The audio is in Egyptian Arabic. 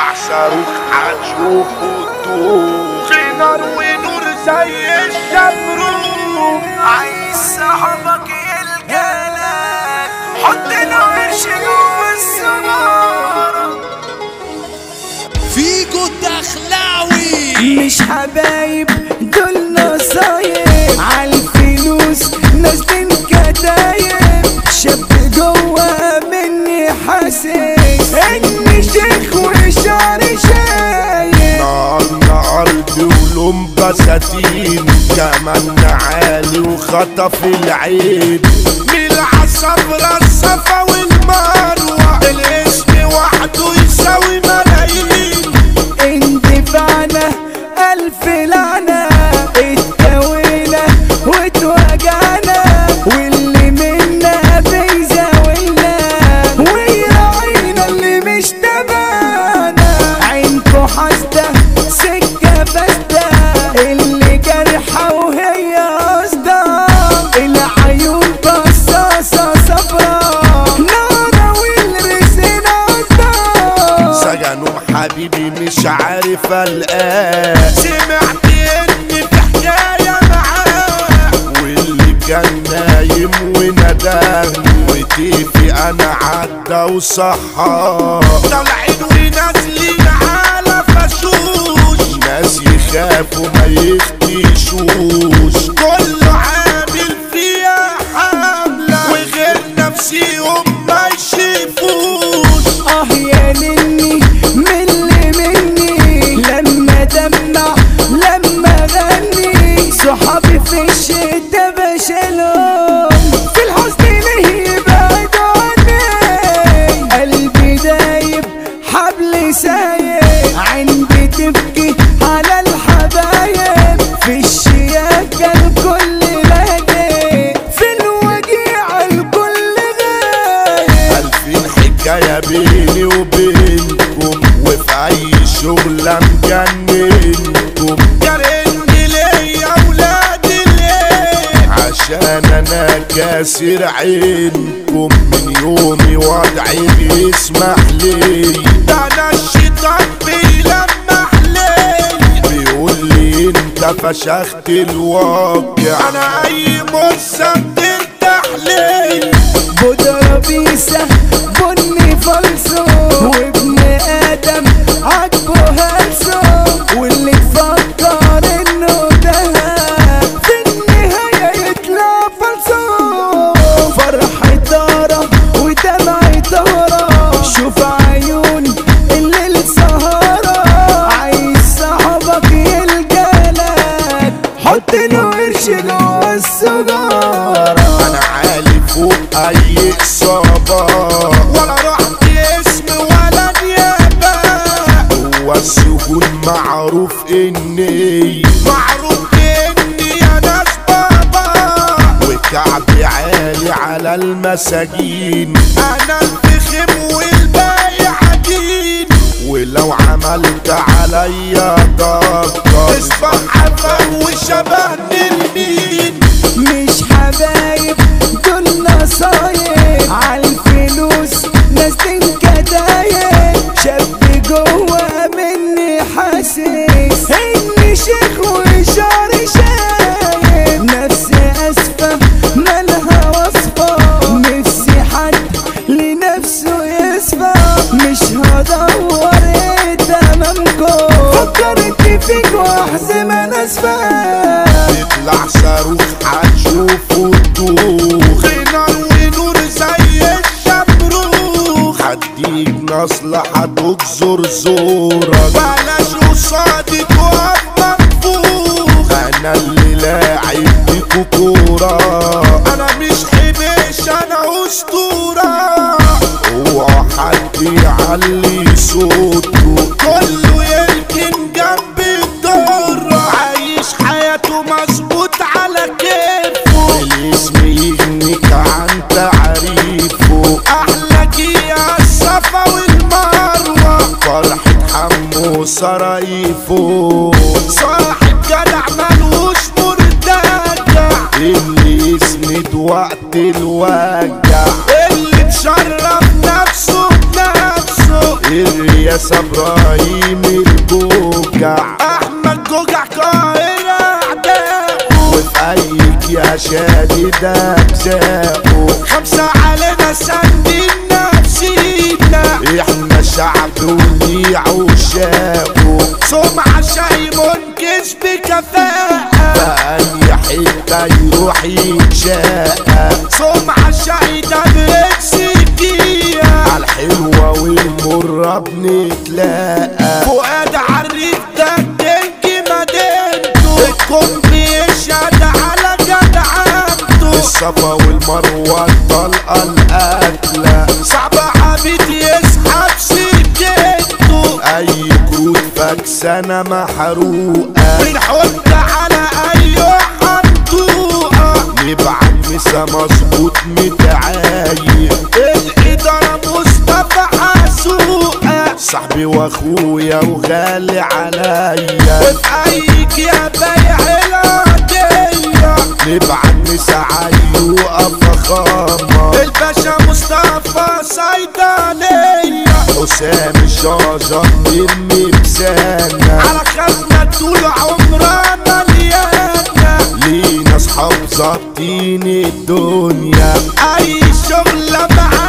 صاروخ هتشوفه تدوخ في نار ونور زي الشمروخ عايز صاحبك يلقالك حط له قرش جوه السجارة فيجو الدخلاوي مش حبايب دول نصايب عالفلوس نازلين كتايب شاب جوه مني حاسس اني شيخ وشعري شايب نار أرض ولون بساتين كمان عالي وخطف العين من العصفرة الصفا والمروة الاسم وحده يساوي ملايين اندفعنا الف لعنة اتكوينا واتوجعنا واللي منا بيزاولنا ويراعينا اللي مش تبعنا عينكو حاسدة سكة فاسدة اللي جرحة وهي قصدة العيون بصاصة صفرا نارة والرزق قصدة سجنهم حبيبي مش عارف الآن سمعت ان في حكاية معاه واللي كان نايم ونداني وتيفي انا عدى وصحى طالعين ونازلين على فشوش ناس يخافوا ما يختشوش كله عامل فيها حملة وغير نفسيهم ما يشوفوش اه يا مني ملي مني لما دمع لما غني صحابي في الشتا بشيلهم في الحزن ليه يبعدوا عني قلبي دايب حبل سايب عندي تبكي على الحبايب في الشياكة الكل لاقي في الوجيع الكل غايب ألفين حكاية بيني وبينكم وفي أي شغلة مجننكم جرني ليا ولادي ليه عشان أنا كاسر عينكم من يومي وضعي بيسمح لي ده أنا الشيطان بيلمح لي بيقول لي أنت فشخت الواقع أنا أي مصة بترتاح لي بودرة بيسة بني فلسو وابن ادم عجبه هلسو واللي تفكر انه دهب في النهاية يطلع فلسو فرحة طارة ودمعة طارة شوف عيون الليل سهرة عايز صاحبك يلقالك حط له قرش جوه السجارة انا عالي فوق اي اصابة ولا رحت اسم ولا نيابة هو السجون معروف اني معروف اني يا ناس بابا وكعبي عالي على المساجين انا الفخم والباقي عجين ولو عملت عليا ضغط اصبح عفا وشبه المين مش حبايب دول نصايب عالفلوس ناس كدايب شاب جوه مني حاسس اني شيخ وشعري شايب نفسي اسفة مالها وصفة نفسي حد لنفسه يسفى مش هدور تمامكم فكرت فيك واحزم انا اسفة يطلع صاروخ هتشوفه تدوخ نار ونور زي الشمروخ هديك مصلحة تجزر زورك بلاش قصادي تقف منفوخ انا اللي لاعب بيكو كورة انا مش حبيش انا اسطورة اوعى حد يعلي صوته كله يركن جنب الدور عايش حياته مظبوط على كيفه الاسم يغنيك عن تعريفه احلى يا الصفا والمروه فرحة حمو سرايفه صاحب جدع ملوش مرتجع اللي يسند وقت الوجع اللي تشرف نفسه بنفسه الرياسة ابراهيم الجوجع احمد جوجع قاهرة اعداء وفي ايك يا شادد اجزاؤه خمسة علينا سندين نفسينا احنا شعب وليه عشاقه سمعة شاي منكش بكفاءة بأي حتة يروح يتشاقى سمعة شاي ده بركسكية عالحلوة والمرة بنتلاقى فؤاد عريف ده الدنج مدينته الكون بيشهد على جدعنته الصفا والمروة الطلقة القتلة صعب عبيد يسحب سكته أي كروت فاكسانة محروقة بنحط على اي حنطوقة نبعت مسا مظبوط متعايق الادارة مصطفى حسوقة صاحبي واخويا وغالي عليا وفقيك يا بيع العادية نبعت مسا عيوقة فخامة الباشا مصطفى صيدلية حسام الشاجر يرمي بسانة على خزنة طول عمرها مليانة لينا اصحاب ظابطين الدنيا اي شغلة معانا